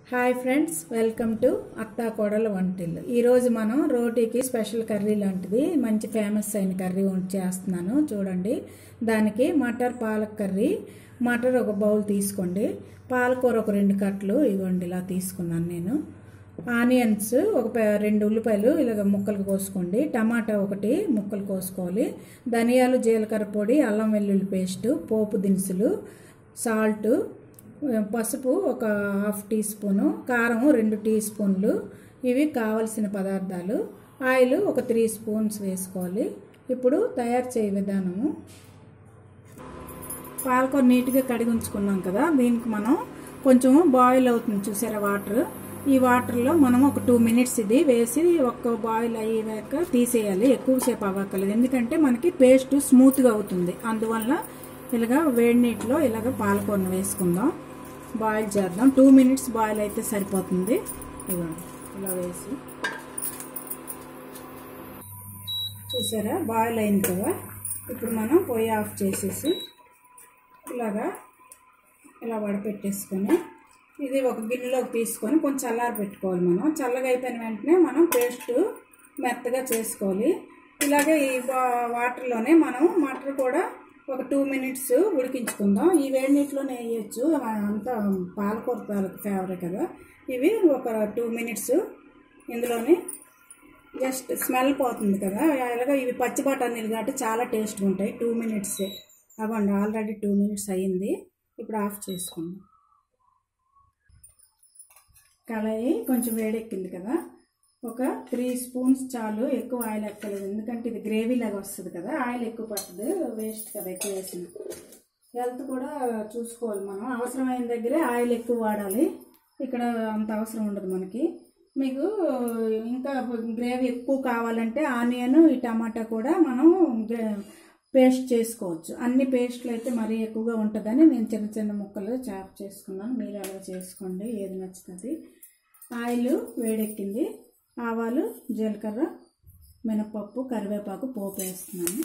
hi friends welcome to అత్తా కోడల వంటిల్లు ఈరోజు మనం రోటీకి స్పెషల్ కర్రీ లాంటిది మంచి ఫేమస్ అయిన కర్రీ వంట చేస్తున్నాను చూడండి దానికి మటర్ పాలక్ కర్రీ మటర్ ఒక బౌల్ తీసుకోండి పాలకూర ఒక రెండు కట్టలు ఇవ్వండి ఇలా తీసుకున్నాను నేను ఆనియన్స్ ఒక ప- రెండు ఉల్లిపాయలు ఇలాగ ముక్కలు కోసుకోండి టమాటా ఒకటి ముక్కలు కోసుకోవాలి ధనియాలు జీలకర్ర పొడి అల్లం వెల్లుల్లి పేస్ట్ పోపు దినుసులు సాల్ట్ పసుపు ఒక హాఫ్ టీ స్పూను కారం రెండు టీ స్పూన్లు ఇవి కావలసిన పదార్థాలు ఆయిల్ ఒక త్రీ స్పూన్స్ వేసుకోవాలి ఇప్పుడు తయారు చేయ విధానము పాలకూర నీట్గా కడిగి ఉంచుకున్నాం కదా దీనికి మనం కొంచెం బాయిల్ అవుతుంది చూసారా వాటర్ ఈ వాటర్లో మనం ఒక టూ మినిట్స్ ఇది వేసి ఒక్క బాయిల్ అయ్యాక తీసేయాలి ఎక్కువసేపు అవ్వక్కర్లేదు ఎందుకంటే మనకి పేస్ట్ స్మూత్గా అవుతుంది అందువల్ల ఇలాగ వేడి నీటిలో ఇలాగ పాలకూరను వేసుకుందాం బాయిల్ చేద్దాం టూ మినిట్స్ బాయిల్ అయితే సరిపోతుంది ఇవ్వండి ఇలా వేసి చూసారా బాయిల్ అయింది కదా ఇప్పుడు మనం పొయ్యి ఆఫ్ చేసేసి ఇలాగా ఇలా వడపెట్టేసుకొని ఇది ఒక గిన్నెలోకి తీసుకొని కొంచెం చల్లారి పెట్టుకోవాలి మనం చల్లగా అయిపోయిన వెంటనే మనం పేస్ట్ మెత్తగా చేసుకోవాలి ఇలాగే ఈ వా- వాటర్లోనే మనం మటర్ కూడా ఒక టూ మినిట్స్ ఉడికించుకుందాం ఈ వేడి నీటిలోనే వేయచ్చు అంతా పాలకూర తాలూకు ఫేవరెట్ కదా ఇవి ఒక టూ మినిట్స్ ఇందులోనే జస్ట్ స్మెల్ పోతుంది కదా అలాగే ఇవి పచ్చి బఠానీలు కాబట్టి చాలా టేస్ట్గా ఉంటాయి టూ మినిట్సే అవ్వండి ఆల్రెడీ టూ మినిట్స్ అయ్యింది ఇప్పుడు ఆఫ్ చేసుకుందాం కళాయి కొంచెం వేడెక్కింది కదా ఒక త్రీ స్పూన్స్ చాలు ఎక్కువ ఆయిల్ ఎక్కలేదు ఎందుకంటే ఇది గ్రేవీ లాగా వస్తుంది కదా ఆయిల్ ఎక్కువ పడుతుంది వేస్ట్ కదా ఎక్కువ వేసింది హెల్త్ కూడా చూసుకోవాలి మనం అవసరమైన దగ్గరే ఆయిల్ ఎక్కువ వాడాలి ఇక్కడ అంత అవసరం ఉండదు మనకి మీకు ఇంకా గ్రేవీ ఎక్కువ కావాలంటే ఆనియన్ ఈ టమాటా కూడా మనం గ్రే- పేస్ట్ చేసుకోవచ్చు అన్ని పేస్ట్లు అయితే మరీ ఎక్కువగా ఉంటుందని నేను చిన్న చిన్న ముక్కలు చాప్ చేసుకున్నాను మీరు అలా చేసుకోండి ఏది నచ్చుతుంది ఆయిల్ వేడెక్కింది ఆవాలు జీలకర్ర మినపప్పు కరివేపాకు పోపు వేస్తున్నాను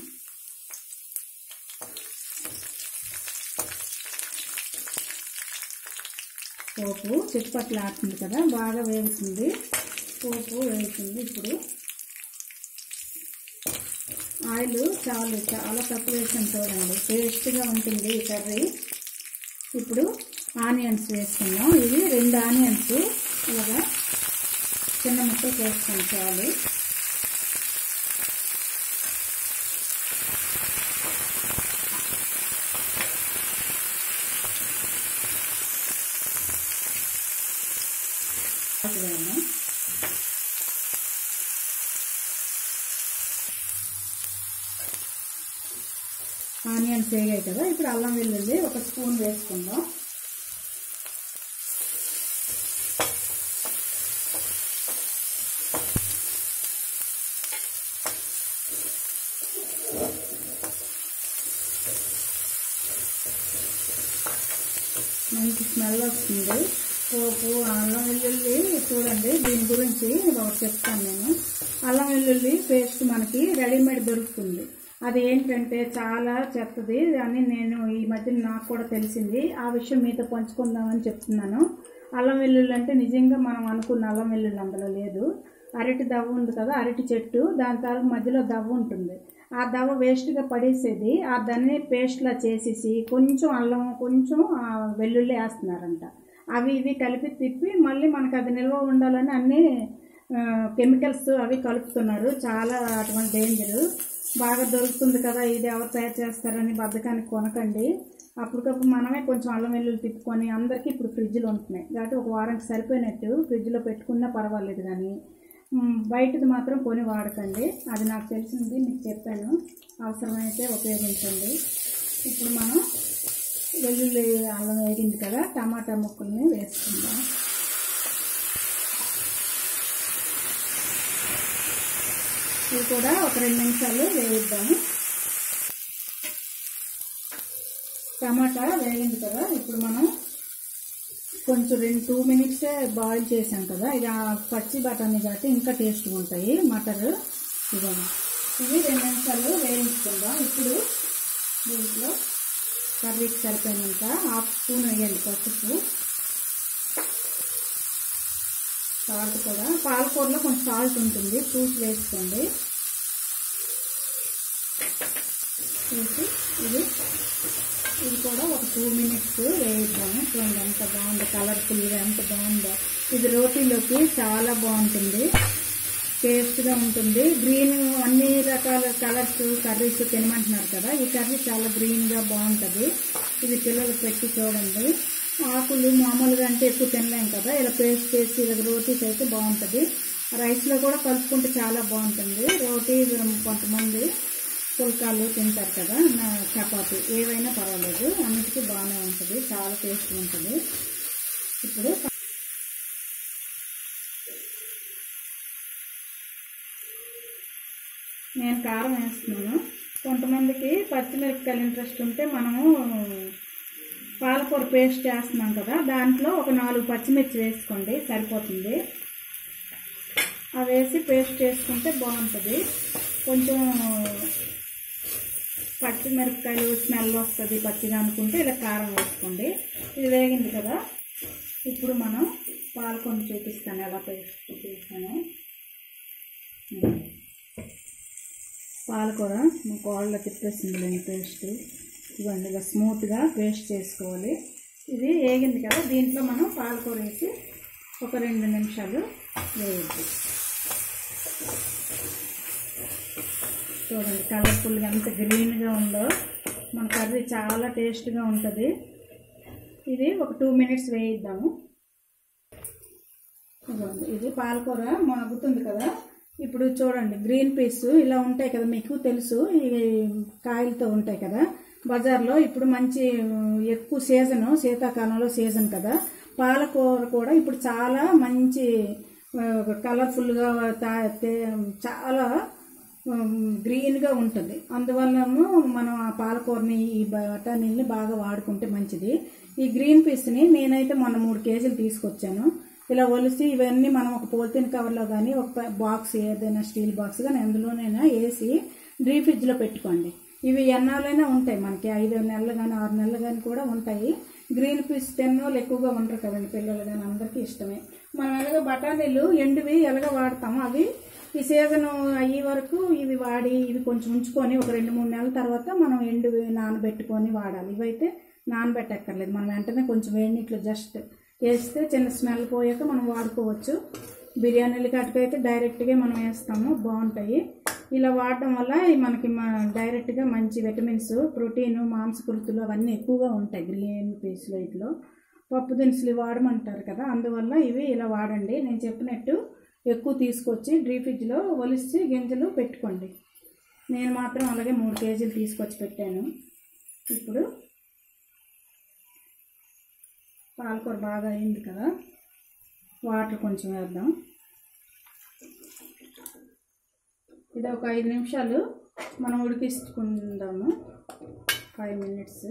పోపు చిట్టుపట్లు ఆడుతుంది కదా బాగా వేగుతుంది పోపు వేగుతుంది ఇప్పుడు ఆయిల్ చాలు చాలా తక్కువ వేసాను చూడండి టేస్ట్గా ఉంటుంది ఈ కర్రీ ఇప్పుడు ఆనియన్స్ వేసుకుందాం ఇవి రెండు ఆనియన్స్ ఇలాగా చిన్న ముక్కలు వేస్తాం చాలు వేద్దాం ఆనియన్స్ వేగాయి కదా ఇప్పుడు అల్లం వెల్లుల్లి ఒక స్పూన్ వేసుకుందాం మంచి స్మెల్ వస్తుంది పోపు అల్లం వెల్లుల్లి చూడండి దీని గురించి ఒకటి చెప్తాను నేను అల్లం వెల్లుల్లి పేస్ట్ మనకి రెడీమేడ్ దొరుకుతుంది అది ఏంటంటే చాలా చెత్తది అని నేను ఈ మధ్య నాకు కూడా తెలిసింది ఆ విషయం మీతో పంచుకుందామని చెప్తున్నాను అల్లం వెల్లుల్లి అంటే నిజంగా మనం అనుకున్న అల్లం వెల్లుల్లి అందులో లేదు అరటి దవ్వ ఉంది కదా అరటి చెట్టు దాని తర్వాత మధ్యలో దవ్వ ఉంటుంది ఆ దవ్వ వేస్ట్గా పడేసేది ఆ దాన్ని పేస్ట్లా చేసేసి కొంచెం అల్లం కొంచెం ఆ, వెల్లుల్లి వేస్తున్నారంట అవి ఇవి కలిపి తిప్పి మళ్ళీ మనకు అది నిల్వ ఉండాలని అన్ని కెమికల్స్ అవి కలుపుతున్నారు చాలా అటువంటి డేంజర్ బాగా దొరుకుతుంది కదా ఇది ఎవరు తయారు చేస్తారని బద్దకానికి కొనకండి అప్పటికప్పుడు మనమే కొంచెం అల్లం వెల్లుల్లి తిప్పుకొని అందరికీ ఇప్పుడు ఫ్రిడ్జ్లో ఉంటున్నాయి కాబట్టి ఒక వారానికి సరిపోయినట్టు ఫ్రిడ్జ్లో పెట్టుకున్నా పర్వాలేదు కానీ మ్, బయటది మాత్రం కొని వాడకండి అది నాకు తెలిసింది మీకు చెప్పాను అవసరమైతే ఉపయోగించండి ఇప్పుడు మనం వెల్లుల్లి అల్లం వేగింది కదా టమాటా ముక్కల్ని వేసుకుందాం ఇవి కూడా ఒక రెండు నిమిషాలు వేయిద్దాము టమాటా వేగింది కదా ఇప్పుడు మనం కొంచెం రెండు టూ మినిట్సే బాయిల్ చేసాం కదా ఇది ఆ పచ్చి బఠానీ కాబట్టి ఇంకా టేస్ట్గా ఉంటాయి మటర్ ఇవ్వండి ఇవి రెండు నిమిషాలు వేయించుకుందాం ఇప్పుడు దీంట్లో కర్రీకి సరిపోయినంత హాఫ్ స్పూన్ వేయండి పసుపు సాల్ట్ కూడా పాలకూరలో కొంచెం సాల్ట్ ఉంటుంది చూసి వేసుకోండి వేసి ఇది ఇది కూడా ఒక టూ మినిట్స్ వేయిద్దాము చూడండి ఎంత బాగుందో కలర్ఫుల్గా ఎంత బాగుందో ఇది రోటీలోకి చాలా బాగుంటుంది టేస్ట్గా ఉంటుంది గ్రీన్ అన్ని రకాల కలర్స్ కర్రీస్ తినమంటున్నారు కదా ఈ కర్రీ చాలా గ్రీన్గా బాగుంటుంది ఇది పిల్లలకు పెట్టి చూడండి ఆకులు మామూలుగా అంటే ఎక్కువ తినలేం కదా ఇలా పేస్ట్ చేసి ఇలా రోటీస్ అయితే బాగుంటుంది రైస్లో కూడా కలుపుకుంటే చాలా బాగుంటుంది రోటీ కొంతమంది పుల్కాలు తింటారు కదా నా చపాతి ఏవైనా పర్వాలేదు అన్నిటికీ బాగానే ఉంటుంది చాలా టేస్ట్ ఉంటుంది ఇప్పుడు నేను కారం వేస్తున్నాను కొంతమందికి పచ్చిమిరపకాయలు ఇంట్రెస్ట్ ఉంటే మనము పాలకూర పేస్ట్ చేస్తున్నాం కదా దాంట్లో ఒక నాలుగు పచ్చిమిర్చి వేసుకోండి సరిపోతుంది అవి వేసి పేస్ట్ చేసుకుంటే బాగుంటుంది కొంచెం పచ్చిమిరపకాయలు స్మెల్ వస్తుంది పచ్చిగా అనుకుంటే ఇలా కారం వేసుకోండి ఇది వేగింది కదా ఇప్పుడు మనం పాలకొండ చూపిస్తాను ఎలా పేస్ట్ చేస్తాను పాలకూర మా కోళ్ళ తిప్పేసింది లేని పేస్ట్ ఇవ్వండి ఇలా స్మూత్గా పేస్ట్ చేసుకోవాలి ఇది వేగింది కదా దీంట్లో మనం పాలకూర వేసి ఒక రెండు నిమిషాలు వేయద్దు చూడండి కలర్ఫుల్గా ఎంత గ్రీన్గా ఉందో మన కర్రీ చాలా టేస్ట్గా ఉంటుంది ఇది ఒక టూ మినిట్స్ వేయిద్దాము ఇదిగోండి ఇది పాలకూర మగ్గుతుంది కదా ఇప్పుడు చూడండి గ్రీన్ పీస్ ఇలా ఉంటాయి కదా మీకు తెలుసు ఇవి కాయలతో ఉంటాయి కదా బజార్లో ఇప్పుడు మంచి ఎక్కువ సీజన్ శీతాకాలంలో సీజన్ కదా పాలకూర కూడా ఇప్పుడు చాలా మంచి కలర్ఫుల్గా చాలా గ్రీన్గా ఉంటుంది అందువల్లము మనం ఆ పాలకూరని ఈ బఠానీల్ని బాగా వాడుకుంటే మంచిది ఈ గ్రీన్ పీస్ని నేనైతే మొన్న మూడు కేజీలు తీసుకొచ్చాను ఇలా ఒలిసి ఇవన్నీ మనం ఒక పోలిథిన్ కవర్లో కానీ ఒక బాక్స్ ఏదైనా స్టీల్ బాక్స్ కానీ అందులోనైనా వేసి డ్రీ ఫ్రిడ్జ్లో పెట్టుకోండి ఇవి ఎన్నాళ్ళైనా ఉంటాయి మనకి ఐదు నెలలు కానీ ఆరు నెలలు కానీ కూడా ఉంటాయి గ్రీన్ పీస్ తిన్నోళ్ళు ఎక్కువగా ఉండరు కదండి పిల్లలు కానీ అందరికీ ఇష్టమే మనం ఎలాగ బఠానీలు ఎండువి ఎలాగ వాడతాము అవి ఈ సీజన్ అయ్యే వరకు ఇవి వాడి ఇవి కొంచెం ఉంచుకొని ఒక రెండు మూడు నెలల తర్వాత మనం ఎండు నానబెట్టుకొని వాడాలి ఇవైతే నానబెట్టక్కర్లేదు మనం వెంటనే కొంచెం వేడి నీటిలో జస్ట్ వేస్తే చిన్న స్మెల్ పోయాక మనం వాడుకోవచ్చు బిర్యానీలు కట్టుకైతే డైరెక్ట్గా మనం వేస్తాము బాగుంటాయి ఇలా వాడటం వల్ల మనకి డైరెక్ట్గా మంచి విటమిన్స్ ప్రోటీన్ మాంసకృతులు అవన్నీ ఎక్కువగా ఉంటాయి గ్రీన్ పీస్లో ఇట్లో పప్పు దినుసులు వాడమంటారు కదా అందువల్ల ఇవి ఇలా వాడండి నేను చెప్పినట్టు ఎక్కువ తీసుకొచ్చి డ్రీ ఫ్రిడ్జ్లో ఒలిసి గింజలు పెట్టుకోండి నేను మాత్రం అలాగే మూడు కేజీలు తీసుకొచ్చి పెట్టాను ఇప్పుడు పాలకూర బాగా అయింది కదా వాటర్ కొంచెం వేద్దాం ఇది ఒక ఐదు నిమిషాలు మనం ఉడికించుకుందాము ఫైవ్ మినిట్స్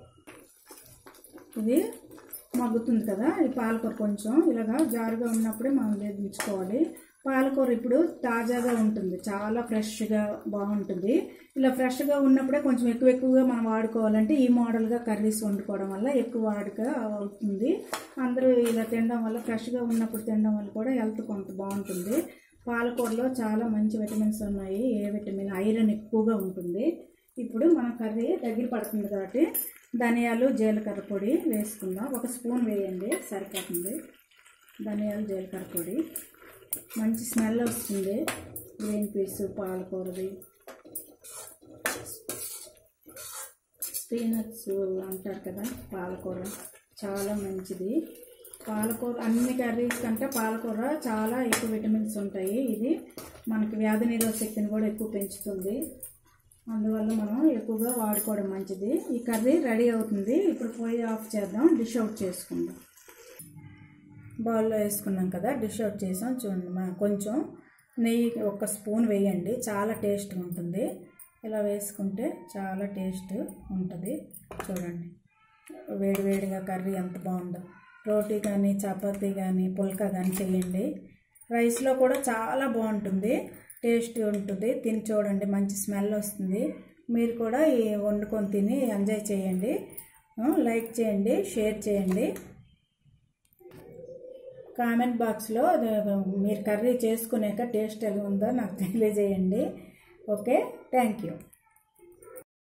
ఇది మగ్గుతుంది కదా ఈ పాలకూర కొంచెం ఇలాగా జారుగా ఉన్నప్పుడే మనం వేయించుకోవాలి పాలకూర ఇప్పుడు తాజాగా ఉంటుంది చాలా ఫ్రెష్గా బాగుంటుంది ఇలా ఫ్రెష్గా ఉన్నప్పుడే కొంచెం ఎక్కువ ఎక్కువగా మనం వాడుకోవాలంటే ఈ మోడల్గా కర్రీస్ వండుకోవడం వల్ల ఎక్కువ వాడుక అవుతుంది అందరూ ఇలా తినడం వల్ల ఫ్రెష్గా ఉన్నప్పుడు తినడం వల్ల కూడా హెల్త్ కొంత బాగుంటుంది పాలకూరలో చాలా మంచి విటమిన్స్ ఉన్నాయి ఏ విటమిన్ ఐరన్ ఎక్కువగా ఉంటుంది ఇప్పుడు మన కర్రీ దగ్గర పడుతుంది కాబట్టి ధనియాలు జీలకర్ర పొడి వేసుకుందాం ఒక స్పూన్ వేయండి సరిపోతుంది ధనియాలు జీలకర్ర పొడి మంచి స్మెల్ వస్తుంది గ్రీన్ పీస్ పాలకూరది పీనట్స్ అంటారు కదా పాలకూర చాలా మంచిది పాలకూర అన్ని కర్రీస్ కంటే పాలకూర చాలా ఎక్కువ విటమిన్స్ ఉంటాయి ఇది మనకి వ్యాధి నిరోధక శక్తిని కూడా ఎక్కువ పెంచుతుంది అందువల్ల మనం ఎక్కువగా వాడుకోవడం మంచిది ఈ కర్రీ రెడీ అవుతుంది ఇప్పుడు పొయ్యి ఆఫ్ చేద్దాం డిష్ అవుట్ చేసుకుందాం బౌల్లో వేసుకున్నాం కదా డిష్ అవుట్ చేసాం చూడండి మా కొంచెం నెయ్యి ఒక స్పూన్ వేయండి చాలా టేస్ట్ ఉంటుంది ఇలా వేసుకుంటే చాలా టేస్ట్ ఉంటుంది చూడండి వేడివేడిగా కర్రీ ఎంత బాగుందో రోటీ కానీ చపాతీ కానీ పుల్కా కానీ చేయండి రైస్లో కూడా చాలా బాగుంటుంది టేస్ట్ ఉంటుంది తిని చూడండి మంచి స్మెల్ వస్తుంది మీరు కూడా ఈ వండుకొని తిని ఎంజాయ్ చేయండి లైక్ చేయండి షేర్ చేయండి కామెంట్ బాక్స్లో మీరు కర్రీ చేసుకునేక టేస్ట్ ఎలా ఉందో నాకు తెలియజేయండి ఓకే థ్యాంక్ యూ